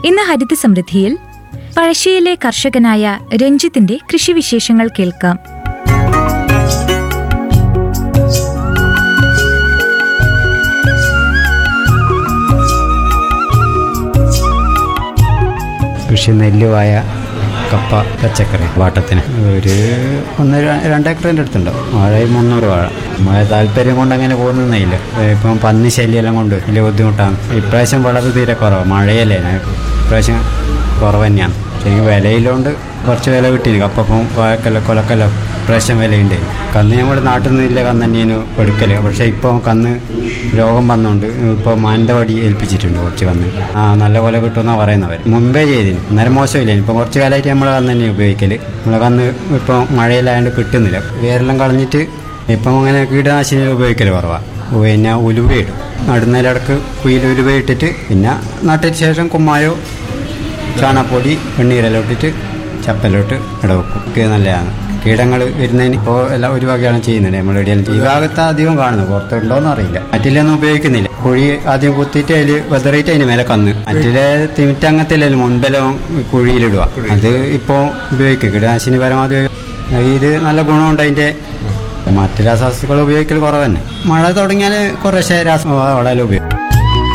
ഇന്ന് ഹരിത സമൃദ്ധിയിൽ പഴശ്ശിയിലെ കർഷകനായ രഞ്ജിത്തിന്റെ കൃഷിവിശേഷങ്ങൾ കേൾക്കാം കൃഷി നെല്ല് വായ കപ്പ പച്ചക്കറി വാട്ടത്തിന് ഒരു ഒന്ന് ര- രണ്ട് ഏക്കറിൻ്റെ അടുത്തുണ്ടാവും വാഴ മുന്നൂറ് വാഴ മഴ താല്പര്യം കൊണ്ട് അങ്ങനെ പോകുന്നേയില്ല ഇപ്പം പന്നി ശല്യമെല്ലാം കൊണ്ട് വലിയ ബുദ്ധിമുട്ടാണ് ഇപ്രാവശ്യം വളർത്ത് തീരെ കുറവാണ് മഴയല്ലേ ഇപ്രാവശ്യം കുറവ് തന്നെയാണ് ശരിക്കും വിലയിലോണ്ട് കുറച്ച് വില കിട്ടിയിരുന്നു കപ്പം വാഴക്കല്ല കൊലക്കല്ല ഇപ്രാവശ്യം വിലയുണ്ട് കന്ന് നമ്മുടെ നാട്ടിൽ നിന്നില്ല കന്ന് തന്നെയാണ് എടുക്കൽ പക്ഷേ ഇപ്പോൾ കന്ന് രോഗം വന്നുകൊണ്ട് ഇപ്പോൾ മാനന്തവാടി ഏൽപ്പിച്ചിട്ടുണ്ട് കുറച്ച് കന്ന് ആ നല്ല കൊല കിട്ടുമെന്നാണ് പറയുന്നവർ മുമ്പേ ചെയ്തിന് അന്നേരം മോശമില്ല ഇപ്പോൾ കുറച്ച് കാലമായിട്ട് നമ്മൾ കന്ന് തന്നെ ഉപയോഗിക്കൽ നമ്മളെ കന്ന് ഇപ്പോൾ മഴയിലായതുകൊണ്ട് കിട്ടുന്നില്ല വേരെല്ലാം കളഞ്ഞിട്ട് ഇപ്പം അങ്ങനെ കീടനാശിനി ഉപയോഗിക്കൽ കുറവാണ് പിന്നെ ഉലുവയിടും നടുന്നതിലിടക്ക് കുയിൽ ഉലുവ ഇട്ടിട്ട് പിന്നെ നട്ടിന് ശേഷം കുമ്മായോ ചാണകപ്പൊടി വെണ്ണീരെല്ലാം ഇട്ടിട്ട് ചപ്പലോട്ട് ഇടവെക്കും ഇത് നല്ലതാണ് കീടങ്ങൾ വരുന്നതിന് ഇപ്പോൾ എല്ലാം ഒരു വകയാണ് ചെയ്യുന്നത് നമ്മൾ എവിടെയെല്ലാം ഈ ഭാഗത്ത് അധികം കാണുന്നത് പുറത്തുണ്ടോയെന്ന് അറിയില്ല മറ്റിലൊന്നും ഉപയോഗിക്കുന്നില്ല കുഴി ആദ്യം കുത്തിയിട്ട് അതിൽ വെതറിയിട്ട് അതിന് മേലെ കന്ന് മറ്റിലെ തിമിറ്റ് അങ്ങനത്തെ മുൻപെല്ലാം കുഴിയിലിടുക അത് ഇപ്പോൾ ഉപയോഗിക്കും കീടനാശിനി പരമാവധി ഉപയോഗി- ഇത് നല്ല ഗുണമുണ്ട് അതിൻ്റെ മറ്റ് രാസവസ്തുക്കൾ ഉപയോഗിക്കൽ കുറവ് തന്നെ മഴ തുടങ്ങിയാൽ കുറേശ്ശെ രാസ വളരെല്ലാം ഉപയോഗിക്കും